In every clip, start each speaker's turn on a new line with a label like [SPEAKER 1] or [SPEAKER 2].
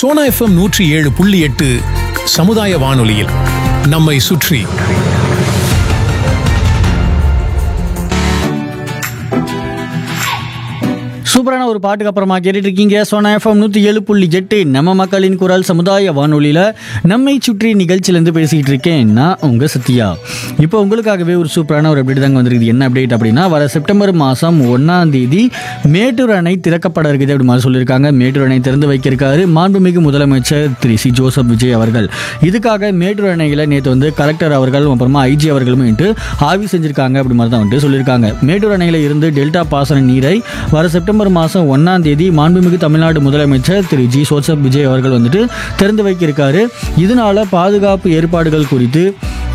[SPEAKER 1] Sona FM நூற்றி ஏழு புள்ளி எட்டு சமுதாய வானொலியில் நம்மை சுற்றி
[SPEAKER 2] சூப்பரான ஒரு பாட்டுக்கு அப்புறமா கேட்டுட்டு இருக்கீங்க சோனா எஃப்எம் நூற்றி ஏழு புள்ளி எட்டு நம்ம மக்களின் குரல் சமுதாய வானொலியில் நம்மை சுற்றி நிகழ்ச்சியிலேருந்து பேசிக்கிட்டு இருக்கேன் நான் உங்கள் சத்யா இப்போ உங்களுக்காகவே ஒரு சூப்பரான ஒரு அப்டேட் தாங்க வந்திருக்குது என்ன அப்டேட் அப்படின்னா வர செப்டம்பர் மாதம் ஒன்றாம் தேதி மேட்டூர் அணை திறக்கப்பட இருக்குது அப்படி மாதிரி சொல்லியிருக்காங்க மேட்டூர் அணை திறந்து வைக்கிருக்காரு மாண்புமிகு முதலமைச்சர் திரு சி ஜோசப் விஜய் அவர்கள் இதுக்காக மேட்டூர் அணையில் நேற்று வந்து கலெக்டர் அவர்கள் அப்புறமா ஐஜி அவர்களும் வந்துட்டு ஆய்வு செஞ்சிருக்காங்க அப்படி மாதிரி தான் வந்துட்டு சொல்லியிருக்காங்க மேட்டூர் அணையில் இருந்து டெல்டா பாசன நீரை வர செப்டம்பர் மாதம் ஒன்றாம் தேதி மாண்புமிகு தமிழ்நாடு முதலமைச்சர் திரு ஜி சோசப் விஜய் அவர்கள் வந்துட்டு திறந்து வைக்கிருக்காரு இதனால பாதுகாப்பு ஏற்பாடுகள் குறித்து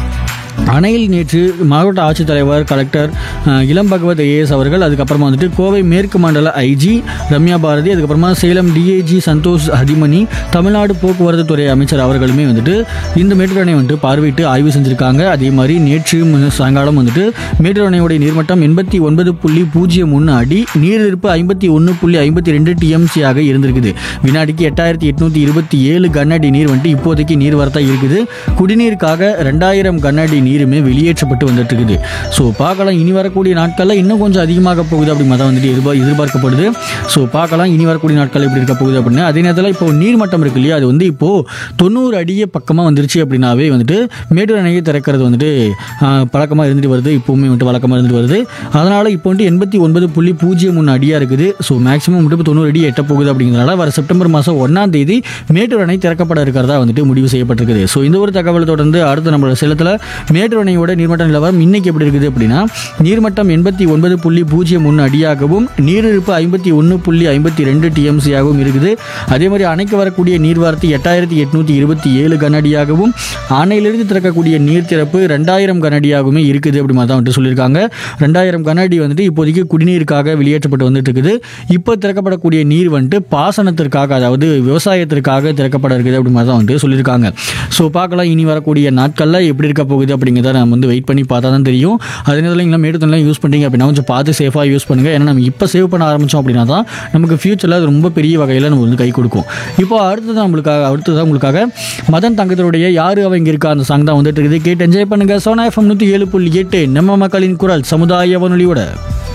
[SPEAKER 2] அணையில் நேற்று மாவட்ட ஆட்சித்தலைவர் கலெக்டர் அஹ், இளம் பகவத் ஐஏஎஸ் அவர்கள் அதுக்கப்புறமா வந்துட்டு கோவை மேற்கு மண்டல ஐஜி ரம்யா பாரதி அதுக்கப்புறமா சேலம் டிஏஜி சந்தோஷ் ஹதிமணி தமிழ்நாடு போக்குவரத்து துறை அமைச்சர் அவர்களுமே வந்துட்டு இந்த மேட்டூர் அணை வந்துட்டு பார்வையிட்டு ஆய்வு செஞ்சிருக்காங்க அதே மாதிரி நேற்று மு- சாயங்காலம் வந்துட்டு மேட்டூர் அணையுடைய நீர்மட்டம் எண்பத்தி ஒன்பது புள்ளி பூஜ்ஜியம் ஒன்று அடி நீரிருப்பு ஐம்பத்தி ஒன்று புள்ளி ஐம்பத்தி ரெண்டு டிஎம்சி ஆக இருந்திருக்குது வினாடிக்கு எட்டாயிரத்தி எட்நூத்தி இருபத்தி ஏழு கனஅடி நீர் வந்துட்டு இப்போதைக்கு நீர் வரத்தா இருக்குது குடிநீருக்காக ரெண்டாயிரம் கனஅடி நீருமே வெளியேற்றப்பட்டு வந்துட்டு இருக்குது ஸோ பார்க்கலாம் இனி வரக்கூடிய நாட்களில் இன்னும் கொஞ்சம் அதிகமாக போகுது அப்படி மாதிரி வந்துட்டு எதிர்பார் எதிர்பார்க்கப்படுது ஸோ பார்க்கலாம் இனி வரக்கூடிய நாட்கள் எப்படி இருக்க போகுது அப்படின்னு அதே நேரத்தில் இப்போ நீர்மட்டம் இருக்கு இல்லையா அது வந்து இப்போ தொண்ணூறு அடியே பக்கமாக வந்துருச்சு அப்படின்னாவே வந்துட்டு மேட்டூர் அணையை திறக்கிறது வந்துட்டு பழக்கமாக இருந்துட்டு வருது இப்போவுமே வந்துட்டு வழக்கமாக இருந்துட்டு வருது அதனால் இப்போ வந்துட்டு எண்பத்தி ஒன்பது புள்ளி பூஜ்ஜியம் ஒன்று அடியாக இருக்குது ஸோ மேக்ஸிமம் வந்துட்டு இப்போ தொண்ணூறு அடி எட்ட போகுது அப்படிங்கிறனால வர செப்டம்பர் மாதம் ஒன்றாம் தேதி மேட்டூர் அணை திறக்கப்பட இருக்கிறதா வந்துட்டு முடிவு செய்யப்பட்டிருக்குது ஸோ இந்த ஒரு தகவலை தொடர்ந்து அடுத்து நம்மளோட சேலத்தில் மேட்டூர் அணையோட நீர்மட்ட நிலவரம் இன்னைக்கு எப்படி இருக்குது அப்படின்னா நீர்மட்டம் எண்பத்தி ஒன்பது புள்ளி பூஜ்ஜியம் ஒன்று அடியாகவும் நீரிருப்பு ஐம்பத்தி ஒன்று புள்ளி ஐம்பத்தி ரெண்டு டிஎம்சியாகவும் இருக்குது அதே மாதிரி அணைக்கு வரக்கூடிய நீர்வார்த்தை எட்டாயிரத்தி எட்நூற்றி இருபத்தி ஏழு கனஅடியாகவும் அணையிலிருந்து திறக்கக்கூடிய நீர் திறப்பு ரெண்டாயிரம் கனஅடியாகவுமே இருக்குது அப்படி மாதிரி தான் வந்துட்டு சொல்லியிருக்காங்க ரெண்டாயிரம் கனஅடி வந்துட்டு இப்போதைக்கு குடிநீருக்காக வெளியேற்றப்பட்டு வந்துட்டு இருக்குது இப்போ திறக்கப்படக்கூடிய நீர் வந்துட்டு பாசனத்திற்காக அதாவது விவசாயத்திற்காக திறக்கப்பட இருக்குது அப்படி மாதிரி தான் வந்துட்டு சொல்லியிருக்காங்க ஸோ பார்க்கலாம் இனி வரக்கூடிய நாட்களில் எப்படி இருக்க போகுது அப்படிங்கிறத நம்ம வந்து வெயிட் பண்ணி பார்த்தா தான் தெரியும் அதே நேரத்தில் நீங்களும் மேட்டுத்தனலாம் யூஸ் பண்ணுறீங்க அப்படின்னா கொஞ்சம் பார்த்து சேஃபாக யூஸ் பண்ணுங்கள் ஏன்னா நம்ம இப்போ சேவ் பண்ண ஆரம்பித்தோம் அப்படின்னா தான் நமக்கு ஃபியூச்சரில் அது ரொம்ப பெரிய வகையில் நம்ம வந்து கை கொடுக்கும் இப்போ அடுத்தது நம்மளுக்காக அடுத்தது உங்களுக்காக மதன் தங்கத்தினுடைய யாரு அவங்க இருக்கா அந்த சாங் தான் வந்துட்டு இருக்குது கேட்டு என்ஜாய் பண்ணுங்கள் சோனா எஃப்எம் நூற்றி ஏழு புள்ளி எட்டு நம்ம மக்களின் குரல் சமுதாய வானொலியோட